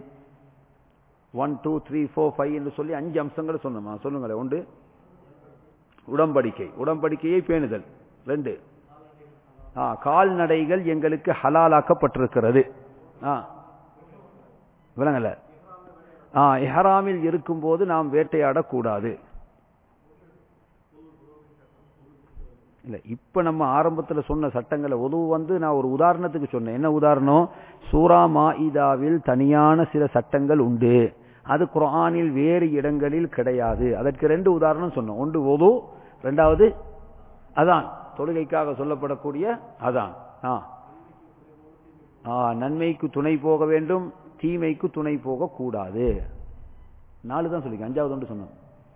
one two three four five என்று சொல்லி அஞ்சு அம்சங்களை சொன்னோமா சொல்லுங்களேன் ஒன்று உடம்படிக்கை உடம்படிக்கையை பேணுதல் ரெண்டு ஆ, கால்நடைகள் எங்களுக்கு ஹலாலாக்கப்பட்டிருக்கிறது ஆ விளங்கல ஆ இஹராமில் இருக்கும்போது நாம் வேட்டையாடக்கூடாது இல்ல இப்ப நம்ம ஆரம்பத்துல சொன்ன சட்டங்களை உதவு வந்து நான் ஒரு உதாரணத்துக்கு சொன்னேன் என்ன உதாரணம் சூரா மாஇதாவில் தனியான சில சட்டங்கள் உண்டு அது குர்ஆனில் வேறு இடங்களில் கிடையாது அதற்கு ரெண்டு உதாரணம் சொன்னோம் ஒன்று ஒது ரெண்டாவது அதான் தொழுகைக்காக சொல்லப்படக்கூடிய அதான் ஆ ஆ, நன்மைக்கு துணை போக வேண்டும் தீமைக்கு துணை போக கூடாது நாலு தான் சொல்லிக்க அஞ்சாவது ஒன்று சொன்னோம்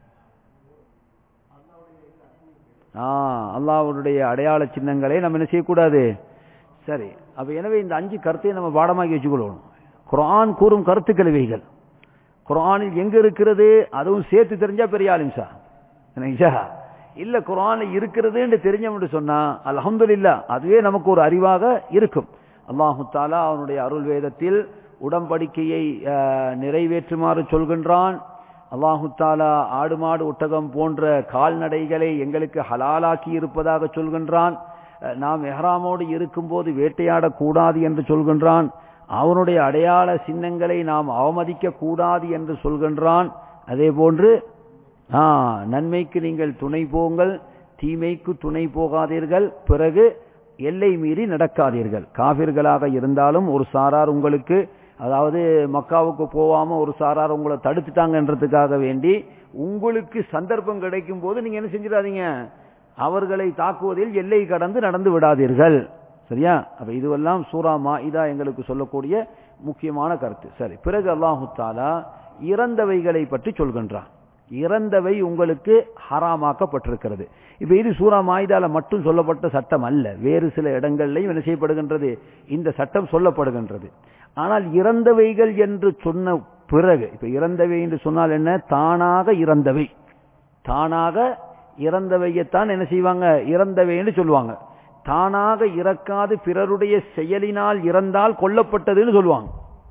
ஆ அல்லாஹ்வுடைய அடையாள சின்னங்களை நம்ம என்ன செய்யக்கூடாது சரி அப்ப எனவே இந்த அஞ்சு கருத்தையும் நம்ம பாடமாக்கி வச்சுக்கொள்ளணும் குர்ஆன் கூறும் கருத்துக்கள் இவைகள் குர்ஆனில் எங்க இருக்கிறது அதுவும் சேர்த்து தெரிஞ்சா பெரிய ஆலிம்சா என்னங்கய்யா? இல்ல குர்ஆன்ல இருக்கிறதுன்னு தெரிஞ்சோம்னு சொன்னா அல்ஹம்துலில்லாஹ் அதுவே நமக்கு ஒரு அறிவாக இருக்கும் அல்லாஹு தாலா அவனுடைய அருள் வேதத்தில் உடம்படிக்கையை அஹ், நிறைவேற்றுமாறு சொல்கின்றான் அல்லாஹு தாலா ஆடு மாடு ஒட்டகம் போன்ற கால்நடைகளை எங்களுக்கு ஹலாலாக்கி இருப்பதாக சொல்கின்றான் அஹ், நாம் எஹ்ராமோடு இருக்கும்போது வேட்டையாடக்கூடாது என்று சொல்கின்றான் அவனுடைய அடையாள சின்னங்களை நாம் அவமதிக்க கூடாது என்று சொல்கின்றான் அதே போன்று ஆ, நன்மைக்கு நீங்கள் துணை போங்கள் தீமைக்கு துணை போகாதீர்கள் பிறகு எல்லை மீறி நடக்காதீர்கள் காபிர்களாக இருந்தாலும் ஒரு சாரார் உங்களுக்கு அதாவது மக்காவுக்கு போகாம ஒரு சாரார் உங்களை தடுத்துட்டாங்கன்றதுக்காக வேண்டி உங்களுக்கு சந்தர்ப்பம் கிடைக்கும் போது நீங்க என்ன செஞ்சிடாதீங்க அவர்களை தாக்குவதில் எல்லை கடந்து நடந்து விடாதீர்கள் சரியா அப்ப இதுவெல்லாம் சூரா மாஇதா எங்களுக்கு சொல்லக்கூடிய முக்கியமான கருத்து சரி பிறகு அல்லாஹு தாலா இறந்தவைகளை பற்றி சொல்கின்றான் இறந்தவை உங்களுக்கு ஹராமாக்கப்பட்டிருக்கிறது இப்ப இது சூரா மாயிதால மட்டும் சொல்லப்பட்ட சட்டம் அல்ல வேறு சில இடங்கள்லையும் என்ன செய்யப்படுகின்றது இந்த சட்டம் சொல்லப்படுகின்றது ஆனால் இறந்தவைகள் என்று சொன்ன பிறகு இப்ப இறந்தவை என்று சொன்னால் என்ன தானாக இறந்தவை தானாக இறந்தவையத்தான் என்ன செய்வாங்க இறந்தவை என்று சொல்லுவாங்க தானாக இறக்காது பிறருடைய செயலினால் இறந்தால் கொல்லப்பட்டதுன்னு சொல்லுவாங்க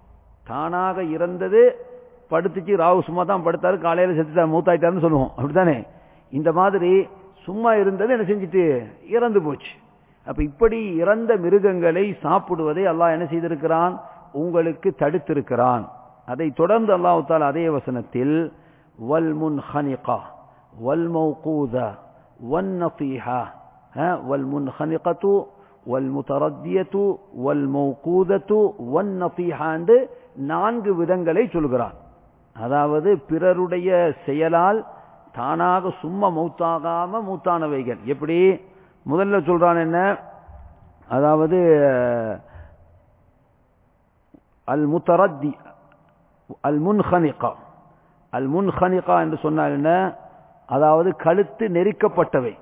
தானாக இறந்தது படுத்துச்சு ராவு சும்மா தான் படுத்தாரு காலையில செத்துட்டார் மூத்தாயிட்டாருன்னு சொல்லுவோம் அப்படித்தானே இந்த மாதிரி சும்மா இருந்தது என்ன செஞ்சுட்டு இறந்து போச்சு அப்ப இப்படி இறந்த மிருகங்களை சாப்பிடுவதை அல்லாஹ் என்ன செய்திருக்கிறான் உங்களுக்கு தடுத்திருக்கிறான் அதை தொடர்ந்து அல்லாஹ் தாலா அதே வசனத்தில் வல் முன் ஹனிகா வல் மௌகூதா வன் நஃபீஹா வல் முன் ஹனிகத்து வல் முத்தரத்தியத்து வல் மௌகூதத்து வன் நஃபீஹாண்டு நான்கு விதங்களை சொல்கிறான் அதாவது பிறருடைய செயலால் தானாக சும்மா மூத்தாகாம மூத்தானவைகள் எப்படி முதல்ல சொல்றான் என்ன அதாவது அல் முத்தரத்தி அல் முன்ஹனிகா அல் முன்ஹனிகா என்று சொன்னால் என்ன அதாவது கழுத்து நெரிக்கப்பட்டவை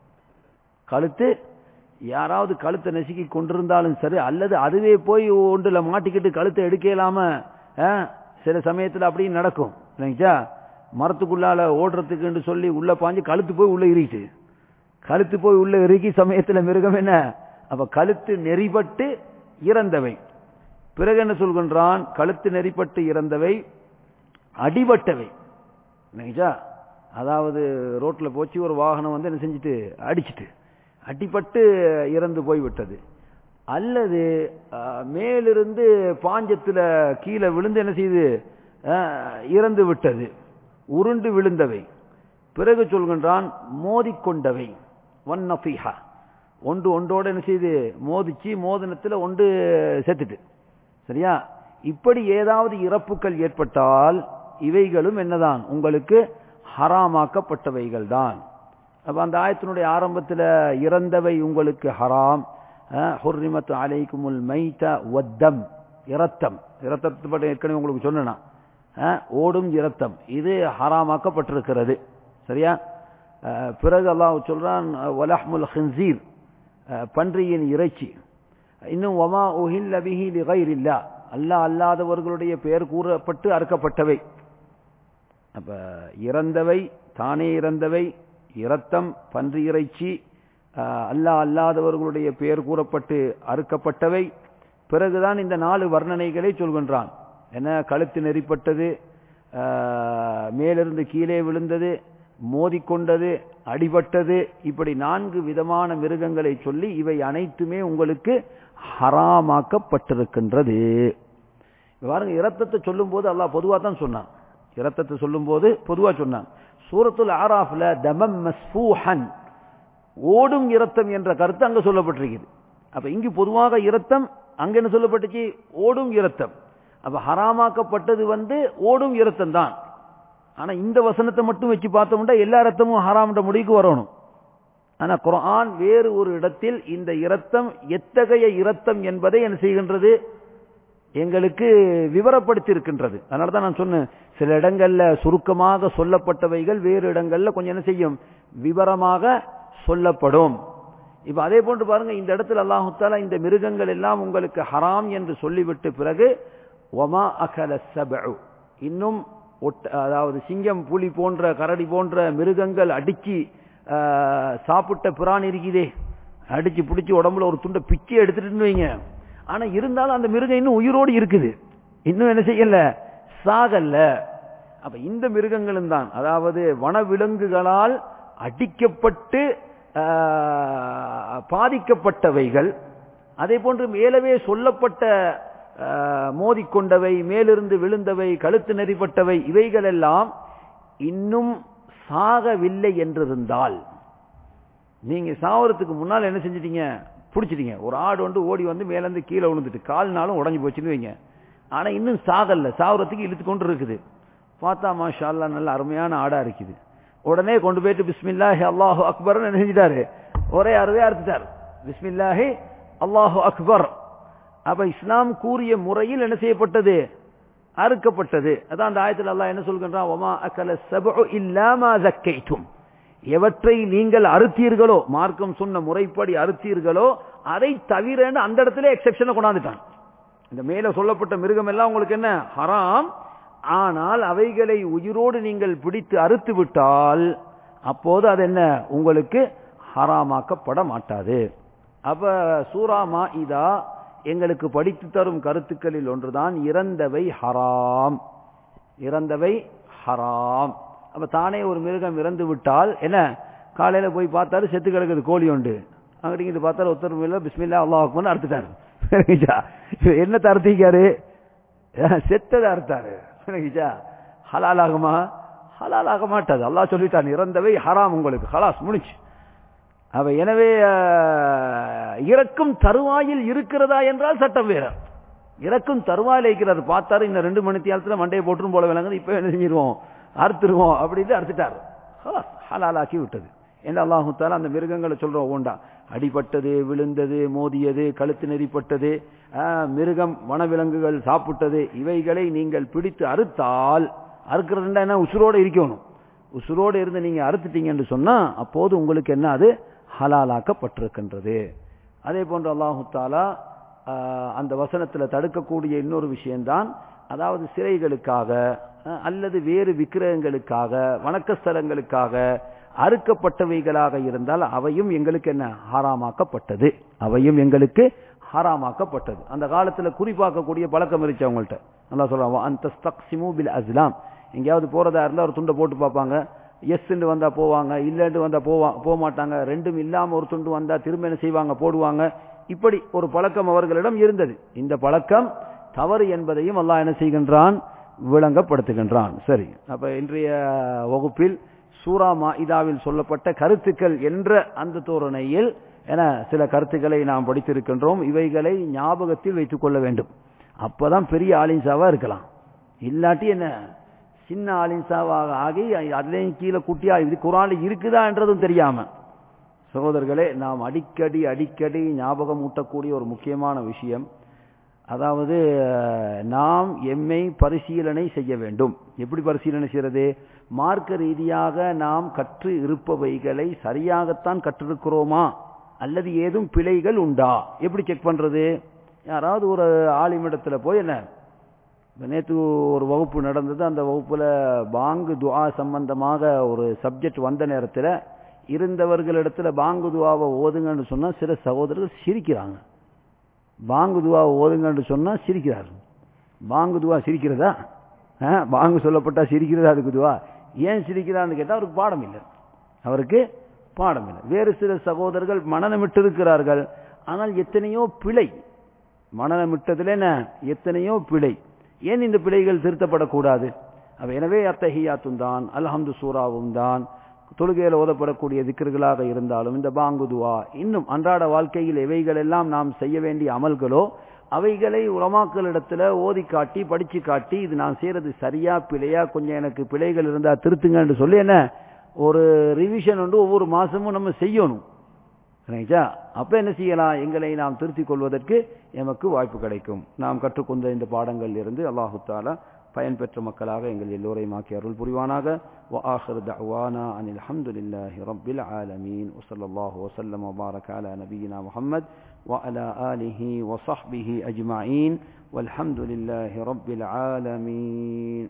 கழுத்து யாராவது கழுத்தை நெசுக்கி கொண்டிருந்தாலும் சரி அல்லது அதுவே போய் ஒன்றுல மாட்டிக்கிட்டு கழுத்தை எடுக்க இயலாம அஹ், சில சமயத்தில் அப்படியும் நடக்கும் இல்லைங்களா மரத்துக்குள்ளால ஓடுறதுக்குன்னு சொல்லி உள்ள பாஞ்சு கழுத்து போய் உள்ள இறுக்கிட்டு கழுத்து போய் உள்ள இறுக்கி சமயத்தில் மிருகம் என்ன அப்ப கழுத்து நெறிபட்டு இறந்தவை பிறகு என்ன சொல்கின்றான் கழுத்து நெறிப்பட்டு இறந்தவை அடிபட்டவை இல்லைங்களா அதாவது ரோட்ல போச்சு ஒரு வாகனம் வந்து என்ன செஞ்சுட்டு அடிச்சிட்டு அடிபட்டு இறந்து போய்விட்டது அல்லது அஹ், மேலிருந்து பாஞ்சத்துல கீழே விழுந்து என்ன செய்யுது அஹ், இறந்து விட்டது உருண்டு விழுந்தவை பிறகு சொல்கின்றான் மோதிக்கொண்டவை ஒன் நஃபீஹா ஒன்று ஒன்றோட என்ன செய்யுது மோதிச்சு மோதினத்துல ஒன்று செத்துட்டு சரியா இப்படி ஏதாவது இறப்புகள் ஏற்பட்டால் இவைகளும் என்னதான் உங்களுக்கு ஹராமாக்கப்பட்டவைகள் தான் அப்ப அந்த ஆயத்தினுடைய ஆரம்பத்தில் இறந்தவை உங்களுக்கு ஹராம் ஹுர்ரிமத் அலைக்குமுல் மைத வத்தம் இரத்தம் இரத்தத்தை பற்றி ஏற்கனவே உங்களுக்கு சொன்னா ஓடும் இரத்தம் இது ஹராமாக்கப்பட்டிருக்கிறது சரியா அஹ், பிறகு அல்லாஹ் சொல்றான் வலஹ்முல் ஹின்சீர் அஹ், பன்றியின் இறைச்சி இன்னும் ஒமா உஹில்ல பிஹி லிகைரில்லா அல்லாஹ் அல்லாதவர்களுடைய பெயர் கூறப்பட்டு அறுக்கப்பட்டவை அப்ப இறந்தவை தானே இறந்தவை இரத்தம் பன்றி இறைச்சி அஹ், அல்லாஹ் அல்லாதவர்களுடைய பெயர் கூறப்பட்டு அறுக்கப்பட்டவை பிறகுதான் இந்த நாலு வர்ணனைகளை சொல்கின்றான் என்ன கழுத்து நெறிப்பட்டது அஹ், மேலிருந்து கீழே விழுந்தது மோதிக்கொண்டது அடிபட்டது இப்படி நான்கு விதமான மிருகங்களை சொல்லி இவை அனைத்துமே உங்களுக்கு ஹராமாக்கப்பட்டிருக்கின்றது இப்ப பாருங்க இரத்தத்தை சொல்லும் போது அல்லாஹ் பொதுவா தான் சொன்னான் இரத்தத்தை சொல்லும் போது பொதுவா சொன்னான் சூரத்துல் ஆராஃப்ல தமம் மஸ்பூஹன் ஓடும் இரத்தம் என்ற கருத்து அங்க சொல்லப்பட்டிருக்குது அப்ப இங்கு பொதுவாக இரத்தம் அங்க என்ன சொல்லப்பட்டுச்சு ஓடும் இரத்தம் அப்ப ஹராமாக்கப்பட்டது வந்து ஓடும் இரத்தம் தான் ஆனா இந்த வசனத்தை மட்டும் வச்சு பார்த்தோம்னா எல்லா ரத்தமும் ஹராம்ன்ற முடிவுக்கு வரணும் ஆனா குர்ஆன் வேறு ஒரு இடத்தில் இந்த இரத்தம் எத்தகைய இரத்தம் என்பதை என்ன செய்கின்றது எங்களுக்கு விவரப்படுத்தி இருக்கின்றது அதனால தான் நான் சொன்னேன் சில இடங்கள்ல சுருக்கமாக சொல்லப்பட்டவைகள் வேறு இடங்கள்ல கொஞ்சம் என்ன செய்யும் விவரமாக சொல்லப்படும் இப்ப அதே போன்று பாருங்க இந்த இடத்துல அல்லாஹு தாலா இந்த மிருகங்கள் எல்லாம் உங்களுக்கு ஹராம் என்று சொல்லிவிட்டு பிறகு ஒமா அகல சபு இன்னும் ஒட்ட- அதாவது சிங்கம் புலி போன்ற கரடி போன்ற மிருகங்கள் அடிச்சு ஆஹ், சாப்பிட்ட பிரான் இருக்குதே அடிச்சு பிடிச்சி உடம்புல ஒரு துண்டை பிச்சை எடுத்துட்டு வைங்க ஆனா இருந்தாலும் அந்த மிருகம் இன்னும் உயிரோடு இருக்குது இன்னும் என்ன செய்யல சாகல்ல அப்ப இந்த மிருகங்களும் தான் அதாவது வனவிலங்குகளால் அடிக்கப்பட்டு ஆஹ், பாதிக்கப்பட்டவைகள் அதே போன்று மேலவே சொல்லப்பட்ட ஆஹ், மோதிக்கொண்டவை மேலிருந்து விழுந்தவை கழுத்து நெறிப்பட்டவை இவைகளெல்லாம் இன்னும் சாகவில்லை என்றிருந்தால் நீங்க சாவறதுக்கு முன்னால் என்ன செஞ்சிட்டீங்க பிடிச்சிட்டீங்க ஒரு ஆடு வந்து ஓடி வந்து மேல இருந்து கீழே விழுந்துட்டு கால்னாலும் உடஞ்சி போச்சுன்னு வைங்க ஆனா இன்னும் சாகல்ல சாவறதுக்கு இழுத்து கொண்டு இருக்குது பார்த்தா மாஷா அல்லாஹ் நல்ல அருமையான ஆடா இருக்குது உடனே கொண்டு போயிட்டு பிஸ்மில்லாஹி அல்லாஹு அக்பர்னு என்ன செஞ்சிட்டாரு ஒரே அறுவே அறுத்துட்டார் பிஸ்மில்லாஹி அல்லாஹு அக்பர் அப்ப இஸ்லாம் கூறிய முறையில் என்ன செய்யப்பட்டது அறுக்கப்பட்டது அதான் அந்த ஆயத்தில் அல்லாஹ் என்ன சொல்கின்றான் ஒமா அக்கல சபு இல்லாமா ஜக்கைத்தும் எவற்றை நீங்கள் அறுத்தீர்களோ மார்க்கம் சொன்ன முறைப்படி அறுத்தீர்களோ அதை தவிர அந்த இடத்துல எக்ஸெப்ஷனை கொண்டாந்துட்டான் இந்த மேல சொல்லப்பட்ட மிருகம் எல்லாம் உங்களுக்கு என்ன ஹராம் ஆனால் அவைகளை உயிரோடு நீங்கள் பிடித்து அறுத்து விட்டால் அப்போது அது என்ன உங்களுக்கு ஹராமாக்கப்பட மாட்டாது அப்ப சூரா மாஇதா எங்களுக்கு படித்து தரும் கருத்துக்களில் ஒன்றுதான் இறந்தவை ஹராம் இறந்தவை ஹராம் அப்ப தானே ஒரு மிருகம் இறந்து விட்டால் என்ன காலையில போய் பார்த்தாரு செத்து கிடக்குது கோழி உண்டு அங்கிட்டு பார்த்தாரு ஒருத்தர் மேல பிஸ்மில்லா அல்லாஹ் அக்பர்னு அறுத்துட்டாரு சரிங்களா? இவர் என்னத்தை அறுத்திக்காரு செத்ததை அறுத்தாரு சரிங்களா? ஹலால் ஆகுமா ஹலால் ஆக மாட்டாது அல்லாஹ் சொல்லிட்டான் இறந்தவை ஹராம் உங்களுக்கு ஹலாஸ் முடிச்சு அவ எனவே அஹ், இறக்கும் தருவாயில் இருக்கிறதா என்றால் சட்டம் வேற இறக்கும் தருவாயில் இருக்கிறார் பார்த்தாரு இந்த ரெண்டு மணி நேரத்துல மண்டையை போட்டுரும் போல விளங்குது இப்ப என்ன செஞ்சிருவோம் அறுத்துருவோம் அப்படின்னு அறுத்துட்டாரு ஹலாஸ் ஹலாலாக்கி விட்டது என்ன அல்லாஹு தாலா அந்த மிருகங்களை சொல்றோம் உண்டா அடிபட்டது விழுந்தது மோதியது கழுத்து நெறிப்பட்டது மிருகம் வனவிலங்குகள் சாப்பிட்டது இவைகளை நீங்கள் பிடித்து அறுத்தால் அறுக்கிறதுண்டா என்ன உசுரோடு இருக்கணும் உசுரோடு இருந்து நீங்க அறுத்துட்டீங்கன்னு சொன்னா அப்போது உங்களுக்கு என்ன அது ஹலாலாக்கப்பட்டிருக்கின்றது அதே போன்று அல்லாஹு தாலா அந்த வசனத்துல தடுக்கக்கூடிய இன்னொரு விஷயம்தான் அதாவது சிலைகளுக்காக அல்லது வேறு விக்கிரகங்களுக்காக வணக்கஸ்தலங்களுக்காக அறுக்கப்பட்டவைகளாக இருந்தால் அவையும் எங்களுக்கு என்ன ஹாராமாக்கப்பட்டது அவையும் எங்களுக்கு ஹாராமாக்கப்பட்டது அந்த காலத்துல குறிப்பாக்கக்கூடிய பழக்கம் இருந்துச்சு அவங்கள்ட்ட நல்லா சொல்றாங்க அந்த பில் அஸ்லாம் எங்கேயாவது போறதா இருந்தா ஒரு துண்டை போட்டு பார்ப்பாங்க எஸ் வந்தா போவாங்க இல்லன்னு வந்தா போவா போக மாட்டாங்க ரெண்டும் இல்லாம ஒரு துண்டு வந்தா திரும்ப என்ன செய்வாங்க போடுவாங்க இப்படி ஒரு பழக்கம் அவர்களிடம் இருந்தது இந்த பழக்கம் தவறு என்பதையும் அல்லாஹ் என்ன செய்கின்றான் விளங்கப்படுத்துகின்றான் சரி அப்ப இன்றைய வகுப்பில் சூரா மாஇதாவில் சொல்லப்பட்ட கருத்துக்கள் என்ற அந்த தோரணையில் என சில கருத்துக்களை நாம் படித்திருக்கின்றோம் இவைகளை ஞாபகத்தில் வைத்துக் கொள்ள வேண்டும் அப்பதான் பெரிய ஆலின்சாவா இருக்கலாம் இல்லாட்டி என்ன சின்ன ஆலின்சாவாக ஆகி அதுலேயும் கீழே குட்டியா இது குரான் இருக்குதா என்றதும் தெரியாம சகோதரர்களே நாம் அடிக்கடி அடிக்கடி ஞாபகம் ஊட்டக்கூடிய ஒரு முக்கியமான விஷயம் அதாவது நாம் எம்மை பரிசீலனை செய்ய வேண்டும் எப்படி பரிசீலனை செய்யறது மார்க்க ரீதியாக நாம் கற்று இருப்பவைகளை சரியாகத்தான் கற்றிருக்கிறோமா அல்லது ஏதும் பிழைகள் உண்டா எப்படி செக் பண்றது யாராவது ஒரு ஆலிமிடத்துல போய் என்ன நேற்று ஒரு வகுப்பு நடந்தது அந்த வகுப்புல பாங்கு துவா சம்பந்தமாக ஒரு சப்ஜெக்ட் வந்த நேரத்தில் இருந்தவர்களிடத்துல பாங்கு துவாவை ஓதுங்கன்னு சொன்னா சில சகோதரர்கள் சிரிக்கிறாங்க பாங்கு துவா ஓதுங்கன்னு சொன்னா சிரிக்கிறார் பாங்கு துவா சிரிக்கிறதா பாங்கு சொல்லப்பட்டா சிரிக்கிறதா அதுக்கு துவா ஏன் சிரிக்கிறான்னு கேட்டா அவருக்கு பாடம் இல்லை அவருக்கு பாடம் இல்லை வேறு சில சகோதரர்கள் மனநமிட்டு இருக்கிறார்கள் ஆனால் எத்தனையோ பிழை மனநமிட்டதுல என்ன எத்தனையோ பிழை ஏன் இந்த பிழைகள் திருத்தப்படக்கூடாது அவ எனவே அத்தஹியாத்தும் தான் அல்ஹம்து சூறாவும் தான் தொழுகையில் ஓதப்படக்கூடிய திக்கர்களாக இருந்தாலும் இந்த பாங்குதுவா இன்னும் அன்றாட வாழ்க்கையில் எவைகள் எல்லாம் நாம் செய்ய வேண்டிய அமல்களோ அவைகளை உலமாக்களிடத்துல ஓதி காட்டி படிச்சு காட்டி இது நான் செய்யறது சரியா பிழையா கொஞ்சம் எனக்கு பிழைகள் இருந்தா திருத்துங்கன்னு சொல்லி என்ன ஒரு ரிவிஷன் வந்து ஒவ்வொரு மாசமும் நம்ம செய்யணும் சரிங்களா அப்ப என்ன செய்யலாம் எங்களை நாம் திருத்திக் கொள்வதற்கு எமக்கு வாய்ப்பு கிடைக்கும் நாம் கற்றுக்கொண்ட இந்த பாடங்கள் இருந்து அல்லாஹு தாலா பயன்பெற்ற மக்களாக எங்கள் எல்லோரையும் ஆக்கி அருள் புரிவானாக وآخر دعوانا أن الحمد لله رب العالمين وصلى الله وسلم وبارك على نبينا محمد وعلى آله وصحبه أجمعين والحمد لله رب العالمين